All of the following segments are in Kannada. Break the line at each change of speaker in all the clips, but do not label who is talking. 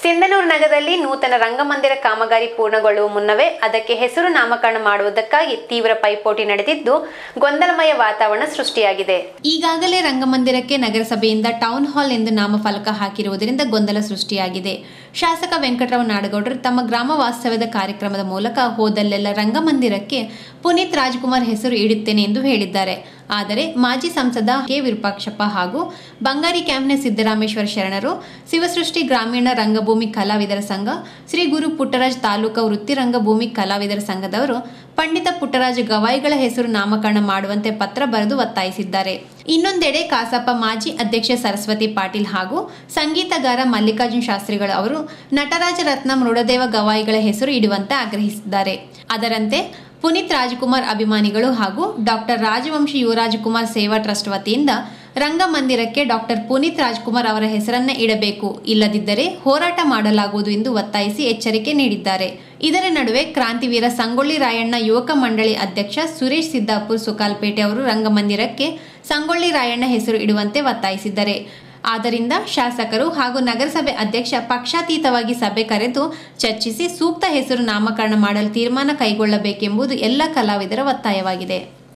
ಸಿಂಧನೂರು ನಗರದಲ್ಲಿ ನೂತನ ರಂಗಮಂದಿರ ಕಾಮಗಾರಿ ಪೂರ್ಣಗೊಳ್ಳುವ ಮುನ್ನವೇ ಅದಕ್ಕೆ ಹೆಸರು ನಾಮಕರಣ ಮಾಡುವುದಕ್ಕಾಗಿ ತೀವ್ರ ಪೈಪೋಟಿ ನಡೆದಿದ್ದು ಗೊಂದಲಮಯ ವಾತಾವರಣ ಸೃಷ್ಟಿಯಾಗಿದೆ ಈಗಾಗಲೇ ರಂಗಮಂದಿರಕ್ಕೆ ನಗರಸಭೆಯಿಂದ ಟೌನ್ ಹಾಲ್ ಎಂದು ನಾಮಫಲಕ ಹಾಕಿರುವುದರಿಂದ ಗೊಂದಲ ಸೃಷ್ಟಿಯಾಗಿದೆ ಶಾಸಕ ವೆಂಕಟರಾವ್ ನಾಡಗೌಡರು ತಮ್ಮ ಗ್ರಾಮ ವಾಸ್ತವ್ಯದ ಕಾರ್ಯಕ್ರಮದ ಮೂಲಕ ಹೋದಲ್ಲೆಲ್ಲ ರಂಗಮಂದಿರಕ್ಕೆ ಪುನೀತ್ ರಾಜ್ಕುಮಾರ್ ಹೆಸರು ಇಡುತ್ತೇನೆ ಎಂದು ಹೇಳಿದ್ದಾರೆ ಆದರೆ ಮಾಜಿ ಸಂಸದ ಕೆ ವಿರೂಪಾಕ್ಷಪ್ಪ ಹಾಗೂ ಬಂಗಾರಿ ಕ್ಯಾಂಪ್ನ ಸಿದ್ದರಾಮೇಶ್ವರ ಶರಣರು ಶಿವಸೃಷ್ಟಿ ಗ್ರಾಮೀಣ ರಂಗಭೂಮಿ ಕಲಾವಿದರ ಸಂಘ ಶ್ರೀ ಗುರು ಪುಟ್ಟರಾಜ್ ತಾಲೂಕಾ ವೃತ್ತಿ ರಂಗಭೂಮಿ ಕಲಾವಿದರ ಸಂಘದವರು ಪಂಡಿತ ಪುಟ್ಟರಾಜ ಗವಾಯಿಗಳ ಹೆಸರು ನಾಮಕರಣ ಮಾಡುವಂತೆ ಪತ್ರ ಬರೆದು ಒತ್ತಾಯಿಸಿದ್ದಾರೆ ಇನ್ನೊಂದೆಡೆ ಕಾಸಪ್ಪ ಮಾಜಿ ಅಧ್ಯಕ್ಷೆ ಸರಸ್ವತಿ ಪಾಟೀಲ್ ಹಾಗೂ ಸಂಗೀತಗಾರ ಮಲ್ಲಿಕಾರ್ಜುನ್ ಶಾಸ್ತ್ರಿಗಳು ಅವರು ನಟರಾಜ ರತ್ನ ಮೃಡದೇವ ಗವಾಯಿಗಳ ಹೆಸರು ಇಡುವಂತೆ ಆಗ್ರಹಿಸಿದ್ದಾರೆ ಅದರಂತೆ ಪುನೀತ್ ರಾಜ್ಕುಮಾರ್ ಅಭಿಮಾನಿಗಳು ಹಾಗೂ ಡಾಕ್ಟರ್ ರಾಜವಂಶಿ ಯುವರಾಜಕುಮಾರ್ ಸೇವಾ ಟ್ರಸ್ಟ್ ವತಿಯಿಂದ ರಂಗಮಂದಿರಕ್ಕೆ ಡಾಕ್ಟರ್ ಪುನೀತ್ ರಾಜ್ಕುಮಾರ್ ಅವರ ಹೆಸರನ್ನ ಇಡಬೇಕು ಇಲ್ಲದಿದ್ದರೆ ಹೋರಾಟ ಮಾಡಲಾಗುವುದು ಎಂದು ಒತ್ತಾಯಿಸಿ ಎಚ್ಚರಿಕೆ ನೀಡಿದ್ದಾರೆ ಇದರ ನಡುವೆ ಕ್ರಾಂತಿವೀರ ಸಂಗೊಳ್ಳಿ ರಾಯಣ್ಣ ಯುವಕ ಮಂಡಳಿ ಅಧ್ಯಕ್ಷ ಸುರೇಶ್ ಸಿದ್ದಾಪುರ್ ಸುಕಾಲ್ಪೇಟೆ ಅವರು ರಂಗಮಂದಿರಕ್ಕೆ ಸಂಗೊಳ್ಳಿ ರಾಯಣ್ಣ ಹೆಸರು ಇಡುವಂತೆ ಒತ್ತಾಯಿಸಿದ್ದಾರೆ ಆದ್ದರಿಂದ ಶಾಸಕರು ಹಾಗೂ ನಗರಸಭೆ ಅಧ್ಯಕ್ಷ ಪಕ್ಷಾತೀತವಾಗಿ ಸಭೆ ಕರೆದು ಚರ್ಚಿಸಿ ಸೂಕ್ತ ಹೆಸರು ನಾಮಕರಣ ಮಾಡಲು ತೀರ್ಮಾನ ಕೈಗೊಳ್ಳಬೇಕೆಂಬುದು ಎಲ್ಲ ಕಲಾವಿದರ ಒತ್ತಾಯವಾಗಿದೆ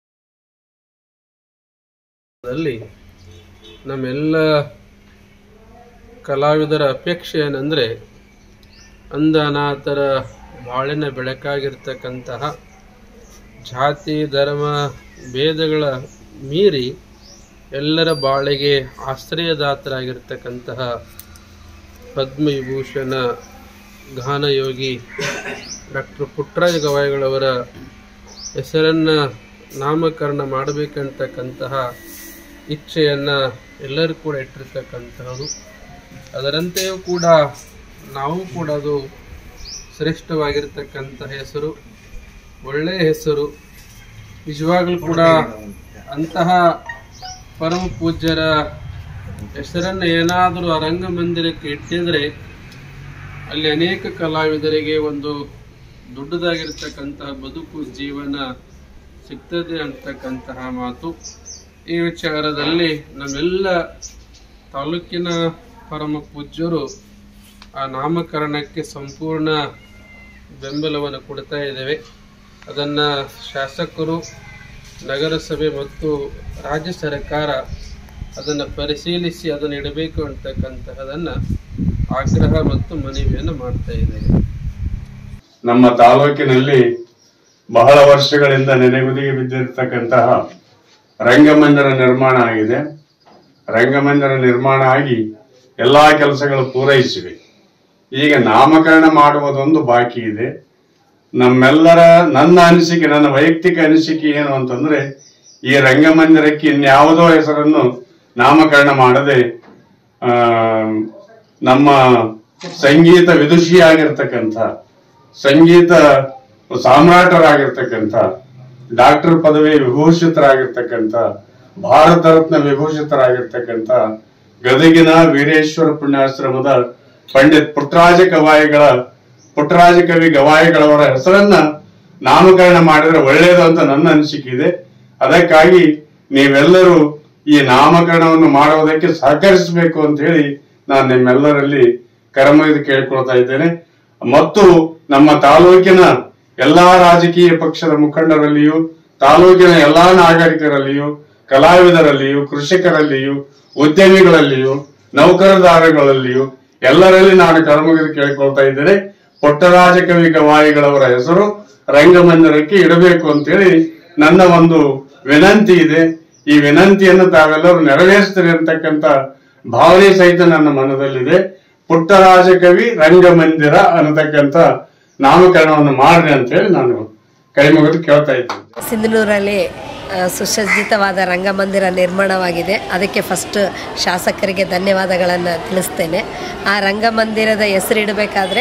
ದಲ್ಲಿ ನಮ್ಮೆಲ್ಲ ಕಲಾವಿದರ ಅಪೇಕ್ಷೆ ಏನಂದರೆ ಅಂಧ ಅನಾಥರ ಬಾಳಿನ ಬೆಳಕಾಗಿರ್ತಕ್ಕಂತಹ ಜಾತಿ ಧರ್ಮ ಭೇದಗಳ ಮೀರಿ ಎಲ್ಲರ ಬಾಳಿಗೆ ಆಶ್ರಯದಾತರಾಗಿರ್ತಕ್ಕಂತಹ ಪದ್ಮವಿಭೂಷಣ ಗಾನಯೋಗಿ ಡಾಕ್ಟರ್ ಪುಟ್ಟರಾಜ ಗವಾಯಿಗಳವರ ಹೆಸರನ್ನು ನಾಮಕರಣ ಮಾಡಬೇಕಂತಕ್ಕಂತಹ ಇಚ್ಛೆಯನ್ನು ಎಲ್ಲರೂ ಕೂಡ ಇಟ್ಟಿರ್ತಕ್ಕಂತಹದ್ದು ಅದರಂತೆಯೂ ಕೂಡ ನಾವು ಕೂಡ ಅದು ಶ್ರೇಷ್ಠವಾಗಿರ್ತಕ್ಕಂತಹ ಹೆಸರು ಒಳ್ಳೆಯ ಹೆಸರು ನಿಜವಾಗ್ಲೂ ಕೂಡ ಅಂತಹ ಪರಮ ಪೂಜ್ಯರ ಹೆಸರನ್ನು ಏನಾದರೂ ಆ ರಂಗಮಂದಿರಕ್ಕೆ ಇಟ್ಟಿದ್ರೆ ಅಲ್ಲಿ ಅನೇಕ ಕಲಾವಿದರಿಗೆ ಒಂದು ದೊಡ್ಡದಾಗಿರ್ತಕ್ಕಂತಹ ಬದುಕು ಜೀವನ ಸಿಗ್ತದೆ ಅಂತಕ್ಕಂತಹ ಮಾತು ಈ ವಿಚಾರದಲ್ಲಿ ನಮ್ಮೆಲ್ಲ ತಾಲೂಕಿನ ಪರಮ ಪೂಜ್ಯರು ಆ ನಾಮಕರಣಕ್ಕೆ ಸಂಪೂರ್ಣ ಬೆಂಬಲವನ್ನು ಕೊಡ್ತಾ ಇದ್ದೇವೆ ಅದನ್ನು ಶಾಸಕರು ನಗರಸಭೆ ಮತ್ತು ರಾಜ್ಯ ಸರ್ಕಾರ ಅದನ್ನು ಪರಿಶೀಲಿಸಿ ಅದನ್ನು ಇಡಬೇಕು ಅಂತಕ್ಕಂತಹದನ್ನು ಆಗ್ರಹ ಮತ್ತು ಮನವಿಯನ್ನು ಮಾಡ್ತಾ ಇದ್ದೇವೆ
ನಮ್ಮ ತಾಲೂಕಿನಲ್ಲಿ ಬಹಳ ವರ್ಷಗಳಿಂದ ನೆನೆಗುದಿಗೆ ಬಿದ್ದಿರತಕ್ಕಂತಹ ರಂಗಮಂದಿರ ನಿರ್ಮಾಣ ಆಗಿದೆ ರಂಗಮಂದಿರ ನಿರ್ಮಾಣ ಆಗಿ ಎಲ್ಲಾ ಕೆಲಸಗಳು ಪೂರೈಸಿವೆ ಈಗ ನಾಮಕರಣ ಮಾಡುವುದೊಂದು ಬಾಕಿ ಇದೆ ನಮ್ಮೆಲ್ಲರ ನನ್ನ ಅನಿಸಿಕೆ ನನ್ನ ವೈಯಕ್ತಿಕ ಅನಿಸಿಕೆ ಏನು ಅಂತಂದ್ರೆ ಈ ರಂಗಮಂದಿರಕ್ಕೆ ಇನ್ಯಾವುದೋ ಹೆಸರನ್ನು ನಾಮಕರಣ ಮಾಡದೆ ಆ ನಮ್ಮ ಸಂಗೀತ ವಿದುಷಿಯಾಗಿರ್ತಕ್ಕಂಥ ಸಂಗೀತ ಸಾಮ್ರಾಟರಾಗಿರ್ತಕ್ಕಂಥ ಡಾಕ್ಟರ್ ಪದವಿ ವಿಭೂಷಿತರಾಗಿರ್ತಕ್ಕಂಥ ಭಾರತ ರತ್ನ ವಿಭೂಷಿತರಾಗಿರ್ತಕ್ಕಂಥ ಗದಗಿನ ವೀರೇಶ್ವರ ಪುಣ್ಯಾಶ್ರಮದ ಪಂಡಿತ್ ಪುಟ್ಟರಾಜ ಗವಾಯಿಗಳ ಪುಟ್ಟರಾಜ ಕವಿ ಗವಾಯಿಗಳವರ ಹೆಸರನ್ನ ನಾಮಕರಣ ಮಾಡಿದ್ರೆ ಒಳ್ಳೆಯದು ಅಂತ ನನ್ನ ಅನಿಸಿಕೆ ಇದೆ ಅದಕ್ಕಾಗಿ ನೀವೆಲ್ಲರೂ ಈ ನಾಮಕರಣವನ್ನು ಮಾಡುವುದಕ್ಕೆ ಸಹಕರಿಸಬೇಕು ಅಂತ ಹೇಳಿ ನಾನು ನಿಮ್ಮೆಲ್ಲರಲ್ಲಿ ಕರಮೊಯ್ದು ಕೇಳ್ಕೊಳ್ತಾ ಇದ್ದೇನೆ ಮತ್ತು ನಮ್ಮ ತಾಲೂಕಿನ ಎಲ್ಲಾ ರಾಜಕೀಯ ಪಕ್ಷದ ಮುಖಂಡರಲ್ಲಿಯೂ ತಾಲೂಕಿನ ಎಲ್ಲಾ ನಾಗರಿಕರಲ್ಲಿಯೂ ಕಲಾವಿದರಲ್ಲಿಯೂ ಕೃಷಿಕರಲ್ಲಿಯೂ ಉದ್ಯಮಿಗಳಲ್ಲಿಯೂ ನೌಕರದಾರಗಳಲ್ಲಿಯೂ ಎಲ್ಲರಲ್ಲಿ ನಾನು ಕರ್ಮಗಿರಿ ಕೇಳಿಕೊಳ್ತಾ ಇದ್ದೇನೆ ಪುಟ್ಟರಾಜ ಕವಿ ಗವಾಯಿಗಳವರ ಹೆಸರು ರಂಗಮಂದಿರಕ್ಕೆ ಇಡಬೇಕು ಅಂತೇಳಿ ನನ್ನ ಒಂದು ವಿನಂತಿ ಇದೆ ಈ ವಿನಂತಿಯನ್ನು ತಾವೆಲ್ಲರೂ ನೆರವೇರಿಸ್ತೀರಿ ಅಂತಕ್ಕಂಥ ಭಾವನೆ ಸಹಿತ ನನ್ನ ಮನದಲ್ಲಿದೆ ಪುಟ್ಟರಾಜ ಕವಿ ರಂಗಮಂದಿರ ಅನ್ನತಕ್ಕಂಥ ನಾಮಕರಣವನ್ನು ಮಾಡ್ರಿ ಅಂತ ಹೇಳಿ ನಾನು ಕೈ ಮುಗಿದು ಕೇಳ್ತಾ ಇದ್ದೀನಿ
ಸಿಂಧನೂರಲ್ಲಿ ಆ, ಸುಸಜ್ಜಿತವಾದ ರಂಗಮಂದಿರ ನಿರ್ಮಾಣವಾಗಿದೆ ಅದಕ್ಕೆ ಫಸ್ಟ್ ಶಾಸಕರಿಗೆ ಧನ್ಯವಾದಗಳನ್ನು ತಿಳಿಸ್ತೇನೆ ಆ ರಂಗಮಂದಿರದ ಹೆಸರಿಡಬೇಕಾದ್ರೆ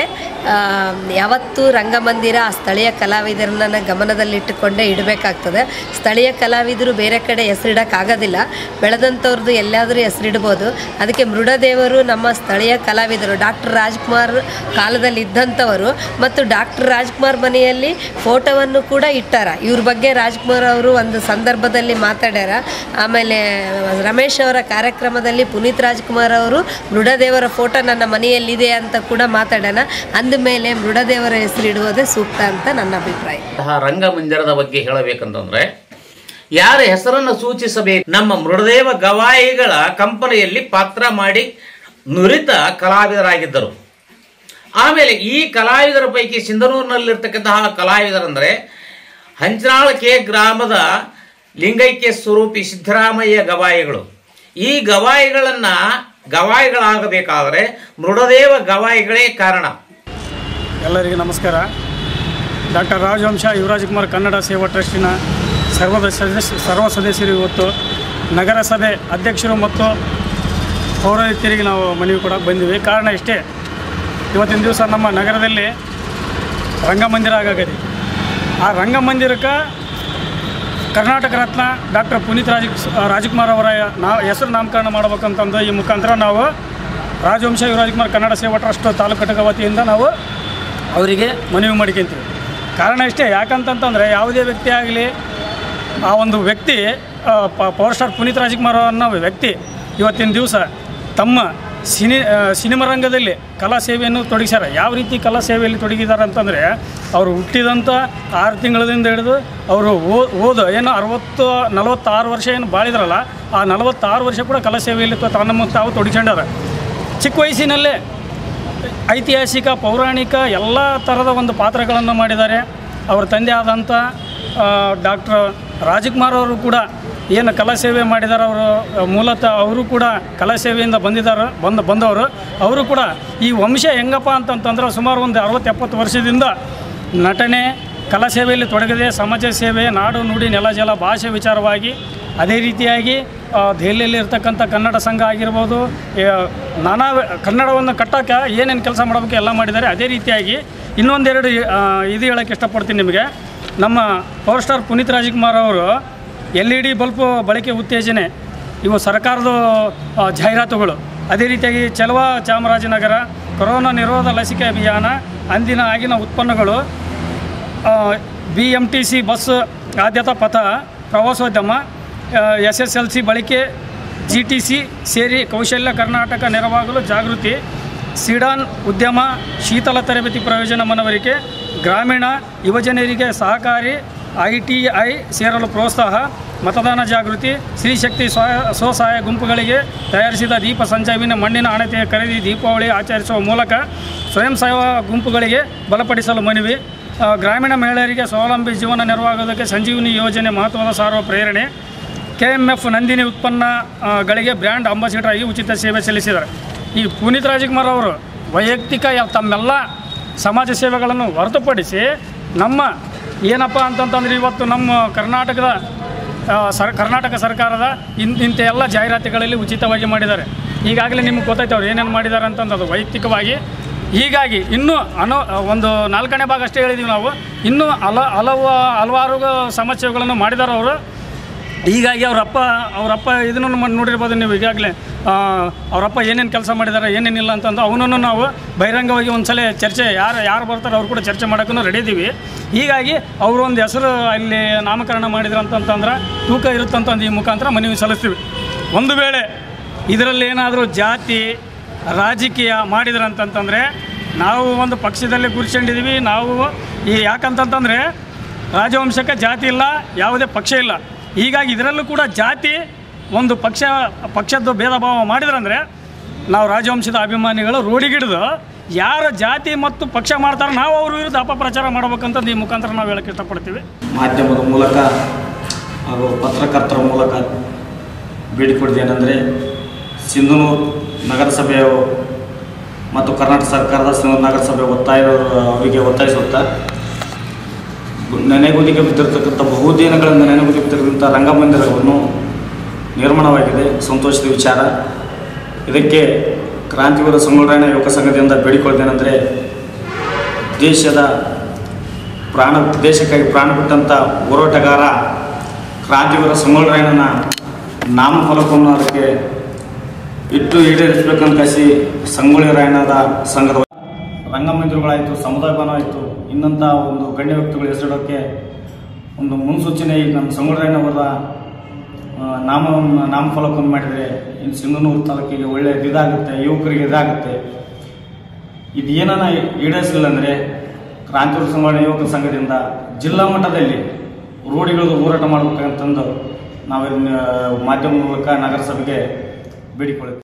ಯಾವತ್ತೂ ರಂಗಮಂದಿರ ಆ ಸ್ಥಳೀಯ ಕಲಾವಿದರನ್ನ ಗಮನದಲ್ಲಿಟ್ಟುಕೊಂಡೇ ಇಡಬೇಕಾಗ್ತದೆ ಸ್ಥಳೀಯ ಕಲಾವಿದರು ಬೇರೆ ಕಡೆ ಹೆಸರಿಡೋಕ್ಕಾಗೋದಿಲ್ಲ ಬೆಳೆದಂಥವ್ರದ್ದು ಎಲ್ಲಾದರೂ ಹೆಸರಿಡ್ಬೋದು ಅದಕ್ಕೆ ಮೃಡದೇವರು ನಮ್ಮ ಸ್ಥಳೀಯ ಕಲಾವಿದರು ಡಾಕ್ಟರ್ ರಾಜ್ಕುಮಾರ್ ಕಾಲದಲ್ಲಿ ಇದ್ದಂಥವರು ಮತ್ತು ಡಾಕ್ಟರ್ ರಾಜ್ಕುಮಾರ್ ಮನೆಯಲ್ಲಿ ಫೋಟೋವನ್ನು ಕೂಡ ಇಟ್ಟಾರ ಇವ್ರ ಬಗ್ಗೆ ರಾಜ್ಕುಮಾರ್ ಅವರು ಒಂದು ಸಂದರ್ಭದಲ್ಲಿ ಮಾತಾಡ್ಯಾರ ಆಮೇಲೆ ರಮೇಶ್ ಅವರ ಕಾರ್ಯಕ್ರಮದಲ್ಲಿ ಪುನೀತ್ ರಾಜ್ಕುಮಾರ್ ಅವರು ಮೃಡದೇವರ ಫೋಟೋ ನನ್ನ ಮನೆಯಲ್ಲಿದೆ ಅಂತ ಕೂಡ ಮಾತಾಡ್ಯಾನ ಅಂದಮೇಲೆ ಮೃಡದೇವರ ಹೆಸರಿಡುವುದೇ ಸೂಕ್ತ ಅಂತ ನನ್ನ ಅಭಿಪ್ರಾಯ
ಇಂತಹ ರಂಗಮಂದಿರದ ಬಗ್ಗೆ ಹೇಳಬೇಕಂತಂದ್ರೆ ಯಾರ ಹೆಸರನ್ನು ಸೂಚಿಸಬೇಕು ನಮ್ಮ ಮೃಡದೇವ ಗವಾಯಿಗಳ ಕಂಪನಿಯಲ್ಲಿ ಪಾತ್ರ ಮಾಡಿ ನುರಿತ ಕಲಾವಿದರಾಗಿದ್ದರು ಆಮೇಲೆ ಈ ಕಲಾವಿದರ ಪೈಕಿ ಸಿಂಧನೂರಿನಲ್ಲಿರ್ತಕ್ಕಂತಹ ಕಲಾವಿದರಂದ್ರೆ ಹಂಚನಾಳ ಕೆ ಗ್ರಾಮದ ಲಿಂಗೈಕ್ಯ ಸ್ವರೂಪಿ ಸಿದ್ದರಾಮಯ್ಯ ಗವಾಯಿಗಳು ಈ ಗವಾಯಿಗಳನ್ನ ಗವಾಯಿಗಳಾಗಬೇಕಾದರೆ ಮೃಡದೇವ ಗವಾಯಿಗಳೇ ಕಾರಣ
ಎಲ್ಲರಿಗೂ ನಮಸ್ಕಾರ ಡಾಕ್ಟರ್ ರಾಜವಂಶ ಯುವರಾಜಕುಮಾರ್ ಕನ್ನಡ ಸೇವಾ ಟ್ರಸ್ಟಿನ ಸರ್ವದ ಸದಸ್ಯ ಸರ್ವ ಸದಸ್ಯರು ಇವತ್ತು ನಗರಸಭೆ ಅಧ್ಯಕ್ಷರು ಮತ್ತು ಪೌರಾಯುಕ್ತರಿಗೆ ನಾವು ಮನವಿ ಕೊಡೋಕೆ ಬಂದಿವಿ ಕಾರಣ ಇಷ್ಟೇ ಇವತ್ತಿನ ದಿವಸ ನಮ್ಮ ನಗರದಲ್ಲಿ ರಂಗಮಂದಿರ ಆಗಾಗದೆ ಆ ರಂಗಮಂದಿರಕ್ಕೆ ಕರ್ನಾಟಕ ರತ್ನ ಡಾಕ್ಟರ್ ಪುನೀತ್ ರಾಜ ರಾಜ್ಕುಮಾರ್ ಅವರ ನಾ ಹೆಸರು ನಾಮಕರಣ ಮಾಡ್ಬೇಕಂತಂದು ಈ ಮುಖಾಂತರ ನಾವು ರಾಜವಂಶ ಯುವರಾಜಕುಮಾರ್ ಕನ್ನಡ ಸೇವಾ ಟ್ರಸ್ಟ್ ತಾಲೂಕು ಘಟಕ ವತಿಯಿಂದ ನಾವು ಅವರಿಗೆ ಮನವಿ ಮಾಡ್ಕೊಂತೀವಿ ಕಾರಣ ಇಷ್ಟೇ ಯಾಕಂತಂತಂದರೆ ಯಾವುದೇ ವ್ಯಕ್ತಿ ಆಗಲಿ ಆ ಒಂದು ವ್ಯಕ್ತಿ ಆ, ಪ- ಪವರ್ ಸ್ಟಾರ್ ಪುನೀತ್ ರಾಜ್ಕುಮಾರ್ ಅನ್ನೋ ವ್ಯಕ್ತಿ ಇವತ್ತಿನ ದಿವಸ ತಮ್ಮ ಸಿನಿ ಆ, ಸಿನಿಮಾ ರಂಗದಲ್ಲಿ ಕಲಾ ಸೇವೆಯನ್ನು ತೊಡಗಿಸ್ಯಾರ ಯಾವ ರೀತಿ ಕಲಾ ಸೇವೆಯಲ್ಲಿ ತೊಡಗಿದ್ದಾರೆ ಅಂತಂದರೆ ಅವರು ಹುಟ್ಟಿದಂಥ ಆರು ತಿಂಗಳದಿಂದ ಹಿಡಿದು ಅವರು ಓ- ಓದು ಏನು ಅರವತ್ತು ನಲವತ್ತಾರು ವರ್ಷ ಏನು ಬಾಳಿದ್ರಲ್ಲ ಆ ನಲವತ್ತಾರು ವರ್ಷ ಕೂಡ ಕಲಾ ಸೇವೆಯಲ್ಲಿ ತ- ತಮ್ಮ ತಾವು ತೊಡಗಿಸ್ಕೊಂಡಾರ ಚಿಕ್ಕ ವಯಸ್ಸಿನಲ್ಲೇ ಐತಿಹಾಸಿಕ ಪೌರಾಣಿಕ ಎಲ್ಲ ಥರದ ಒಂದು ಪಾತ್ರಗಳನ್ನು ಮಾಡಿದ್ದಾರೆ ಅವರ ತಂದೆ ಆದಂಥ ಡಾಕ್ಟರ್ ರಾಜಕುಮಾರ್ ಅವರು ಕೂಡ ಏನು ಕಲಾ ಸೇವೆ ಮಾಡಿದ್ದಾರೆ ಅವರು ಮೂಲತಃ ಅವರು ಕೂಡ ಕಲಾ ಸೇವೆಯಿಂದ ಬಂದಿದ್ದಾರೆ ಬಂದು ಬಂದವರು ಅವರು ಕೂಡ ಈ ವಂಶ ಹೆಂಗಪ್ಪ ಅಂತಂತಂದ್ರೆ ಸುಮಾರು ಒಂದು ಅರವತ್ತು ಎಪ್ಪತ್ತು ವರ್ಷದಿಂದ ನಟನೆ ಕಲಾ ಸೇವೆಯಲ್ಲಿ ತೊಡಗಿದೆ ಸಮಾಜ ಸೇವೆ ನಾಡು ನುಡಿ ನೆಲ ಜಲ ಭಾಷೆ ವಿಚಾರವಾಗಿ ಅದೇ ರೀತಿಯಾಗಿ ಆ, ದೆಹಲಿಯಲ್ಲಿ ಇರ್ತಕ್ಕಂಥ ಕನ್ನಡ ಸಂಘ ಆಗಿರ್ಬೋದು ಆ, ನಾನಾ ವ- ಕನ್ನಡವನ್ನು ಕಟ್ಟೋಕ್ಕೆ ಏನೇನು ಕೆಲಸ ಮಾಡಬೇಕು ಎಲ್ಲ ಮಾಡಿದ್ದಾರೆ ಅದೇ ರೀತಿಯಾಗಿ ಇನ್ನೊಂದೆರಡು ಆ, ಇದು ಹೇಳೋಕ್ಕೆ ಇಷ್ಟಪಡ್ತೀನಿ ನಿಮಗೆ ನಮ್ಮ ಪವರ್ ಸ್ಟಾರ್ ಪುನೀತ್ ರಾಜ್ಕುಮಾರ್ ಅವರು ಎಲ್ ಇ ಡಿ ಬಲ್ಬು ಬಳಕೆ ಉತ್ತೇಜನೆ ಇವು ಸರ್ಕಾರದ ಆ, ಜಾಹೀರಾತುಗಳು ಅದೇ ರೀತಿಯಾಗಿ ಚಲುವ ಚಾಮರಾಜನಗರ ಕೊರೋನಾ ನಿರೋಧ ಲಸಿಕೆ ಅಭಿಯಾನ ಅಂದಿನ ಆಗಿನ ಉತ್ಪನ್ನಗಳು B M T C bus ಆದ್ಯತಾ ಪಥ ಪ್ರವಾಸೋದ್ಯಮ ಎಸ್ ಎಸ್ ಎಲ್ ಸಿ ಬಳಕೆ ಜಿ ಟಿ ಸಿ ಸೇರಿ ಕೌಶಲ್ಯ ಕರ್ನಾಟಕ ನೆರವಾಗಲು ಜಾಗೃತಿ ಸಿಡಾನ್ ಉದ್ಯಮ ಶೀತಲ ತರಬೇತಿ ಪ್ರಯೋಜನ ಮನವರಿಕೆ ಗ್ರಾಮೀಣ ಯುವಜನರಿಗೆ ಸಹಕಾರಿ ಐ ಟಿ ಐ ಸೇರಲು ಪ್ರೋತ್ಸಾಹ ಮತದಾನ ಜಾಗೃತಿ ಸ್ತ್ರೀಶಕ್ತಿ ಸ್ವ ಸ್ವಸಹಾಯ ಗುಂಪುಗಳಿಗೆ ತಯಾರಿಸಿದ ದೀಪ ಸಂಜೀವಿನ ಮಣ್ಣಿನ ಅಣತೆಯ ಖರೀದಿ ದೀಪಾವಳಿ ಆಚರಿಸುವ ಮೂಲಕ ಸ್ವಯಂ ಸೇವಾ ಗುಂಪುಗಳಿಗೆ ಬಲಪಡಿಸಲು ಮನವಿ ಆ, ಗ್ರಾಮೀಣ ಮಹಿಳೆಯರಿಗೆ ಸ್ವಾವಲಂಬಿ ಜೀವನ ನೆರವಾಗೋದಕ್ಕೆ ಸಂಜೀವಿನಿ ಯೋಜನೆ ಮಹತ್ವದ ಸಾರುವ ಪ್ರೇರಣೆ ಕೆ ಎಮ್ ಎಫ್ ನಂದಿನಿ ಉತ್ಪನ್ನಗಳಿಗೆ ಬ್ರ್ಯಾಂಡ್ ಅಂಬಾಸಿಡರ್ ಆಗಿ ಉಚಿತ ಸೇವೆ ಸಲ್ಲಿಸಿದ್ದಾರೆ ಈ ಪುನೀತ್ ರಾಜ್ಕುಮಾರ್ ಅವರು ವೈಯಕ್ತಿಕ ಯ- ತಮ್ಮೆಲ್ಲ ಸಮಾಜ ಸೇವೆಗಳನ್ನು ಹೊರತುಪಡಿಸಿ ನಮ್ಮ ಏನಪ್ಪ ಅಂತಂತಂದ್ರೆ ಇವತ್ತು ನಮ್ಮ ಕರ್ನಾಟಕದ ಆ, ಸರ್ ಕರ್ನಾಟಕ ಸರ್ಕಾರದ ಇನ್ ಇಂಥ ಎಲ್ಲ ಜಾಹೀರಾತುಗಳಲ್ಲಿ ಉಚಿತವಾಗಿ ಮಾಡಿದ್ದಾರೆ ಈಗಾಗಲೇ ನಿಮ್ಗೆ ಗೊತ್ತೈತೆ ಅವ್ರು ಏನೇನು ಮಾಡಿದ್ದಾರೆ ಅಂತಂದು ಅದು ವೈಯಕ್ತಿಕವಾಗಿ ಹೀಗಾಗಿ ಇನ್ನೂ ಅನ್ನೋ ಒಂದು ನಾಲ್ಕನೇ ಭಾಗ ಅಷ್ಟೇ ಹೇಳಿದ್ದೀವಿ ನಾವು ಇನ್ನೂ ಹಲ ಹಲವು ಹಲವಾರು ಸಮಸ್ಯೆಗಳನ್ನು ಮಾಡಿದ್ದಾರೆ ಅವರು ಹೀಗಾಗಿ ಅವರಪ್ಪ ಅವರಪ್ಪ ಇದನ್ನು ಮಾಡಿ ನೋಡಿರ್ಬೋದು ನೀವು ಈಗಾಗಲೇ ಅವರಪ್ಪ ಏನೇನು ಕೆಲಸ ಮಾಡಿದ್ದಾರೆ ಏನೇನಿಲ್ಲ ಅಂತಂದು ಅವನನ್ನು ನಾವು ಬಹಿರಂಗವಾಗಿ ಒಂದ್ಸಲ ಚರ್ಚೆ ಯಾರು ಯಾರು ಬರ್ತಾರೆ ಅವ್ರು ಕೂಡ ಚರ್ಚೆ ಮಾಡೋಕ್ಕೂ ರೆಡಿ ಇದ್ದೀವಿ ಹೀಗಾಗಿ ಅವರು ಒಂದು ಹೆಸರು ಅಲ್ಲಿ ನಾಮಕರಣ ಮಾಡಿದ್ರು ಅಂತಂತಂದ್ರೆ ತೂಕ ಇರುತ್ತಂತಂದು ಈ ಮುಖಾಂತರ ಮನವಿ ಸಲ್ಲಿಸ್ತೀವಿ ಒಂದು ವೇಳೆ ಇದರಲ್ಲಿ ಏನಾದರೂ ಜಾತಿ ರಾಜಕೀಯ ಮಾಡಿದ್ರು ಅಂತಂತಂದರೆ ನಾವು ಒಂದು ಪಕ್ಷದಲ್ಲಿ ಗುರುತಿಸ್ಕೊಂಡಿದ್ದೀವಿ ನಾವು ಈ ಯಾಕಂತಂತಂದರೆ ರಾಜವಂಶಕ್ಕೆ ಜಾತಿ ಇಲ್ಲ ಯಾವುದೇ ಪಕ್ಷ ಇಲ್ಲ ಹೀಗಾಗಿ ಇದರಲ್ಲೂ ಕೂಡ ಜಾತಿ ಒಂದು ಪಕ್ಷ ಪಕ್ಷದ ಭೇದ ಭಾವ ಮಾಡಿದ್ರಂದ್ರೆ ನಾವು ರಾಜವಂಶದ ಅಭಿಮಾನಿಗಳು ರೋಡಿಗಿಡಿದು ಯಾರ ಜಾತಿ ಮತ್ತು ಪಕ್ಷ ಮಾಡ್ತಾರೆ ನಾವು ಅವ್ರ ವಿರುದ್ಧ ಅಪಪ್ರಚಾರ ಮಾಡ್ಬೇಕಂತಂದು ಈ ಮುಖಾಂತರ ನಾವು ಹೇಳಕ್ಕೆ ಇಷ್ಟಪಡ್ತೀವಿ
ಮಾಧ್ಯಮದ ಮೂಲಕ ಹಾಗೂ ಪತ್ರಕರ್ತರ ಮೂಲಕ ಬೇಡಿಕೊಳ್ಳೋದೇನೆಂದರೆ ಸಿಂಧನೂರು ನಗರಸಭೆಯ ಮತ್ತು ಕರ್ನಾಟಕ ಸರ್ಕಾರದ ಸಿಂಧನೂರು ನಗರಸಭೆ ಒತ್ತಾಯ ಅವರಿಗೆ ಒತ್ತಾಯಿಸುತ್ತಾ ನೆನೆಗುದಿಗೆ ಬಿದ್ದಿರತಕ್ಕಂಥ ಬಹುದಿನಗಳಿಂದ ನೆನೆಗುದಿಗೆ ಬಿದ್ದಿರತಕ್ಕಂಥ ರಂಗಮಂದಿರವನ್ನು ನಿರ್ಮಾಣವಾಗಿದೆ ಸಂತೋಷದ ವಿಚಾರ ಇದಕ್ಕೆ ಕ್ರಾಂತಿವೀರ ಸಂಗೊಳ್ರಾಯಣ ಯುವಕ ಸಂಘದಿಂದ ಬೇಡಿಕೊಳ್ಳೋದೇನೆಂದರೆ ದೇಶದ ಪ್ರಾಣ ದೇಶಕ್ಕಾಗಿ ಪ್ರಾಣ ಬಿಟ್ಟಂಥ ಹೋರಾಟಗಾರ ಕ್ರಾಂತಿವೀರ ಸಂಗೊಳ್ರಾಯಣ್ಣನ ನಾಮಫಲಕವನ್ನು ಅದಕ್ಕೆ ಇಟ್ಟು ಈಡೇರಿಸಬೇಕಂತ ಕಸಿ ಸಂಗೊಳ್ಳಿ ರಾಯಣ್ಣದ ಸಂಘದ ರಂಗಮಂದಿರಗಳಾಯಿತು ಸಮುದಾಯ ಭವನ ಆಯಿತು ಇನ್ನಂಥ ಒಂದು ಗಣ್ಯ ವ್ಯಕ್ತಿಗಳು ಹೆಸರಿಡೋಕ್ಕೆ ಒಂದು ಮುನ್ಸೂಚನೆ ಈಗ ನಮ್ಮ ಸಂಗೊಳ್ರಾಯನವರ ಆ, ನಾಮ ನಾಮಫಲಕವನ್ನು ಮಾಡಿದರೆ ಇನ್ನು ಸಿಂಧನೂರು ತಾಲೂಕಿಗೆ ಒಳ್ಳೆಯ ಇದಾಗುತ್ತೆ ಯುವಕರಿಗೆ ಇದಾಗುತ್ತೆ ಇದು ಏನನ್ನ ಈಡೇರಿಸಲಿಲ್ಲ ಅಂದರೆ ಕ್ರಾಂತಿವೀರ ಸಂಘಟನೆ ಯುವಕರ ಸಂಘದಿಂದ ಜಿಲ್ಲಾ ಮಟ್ಟದಲ್ಲಿ ರೋಡಿಗಳದ್ದು ಹೋರಾಟ ಮಾಡಬೇಕಂತಂದು ನಾವು ಇದನ್ನ ಮಾಧ್ಯಮ ಮೂಲಕ ನಗರಸಭೆಗೆ ಬೇಡಿಕೊಳ್ಳುತ್ತೇವೆ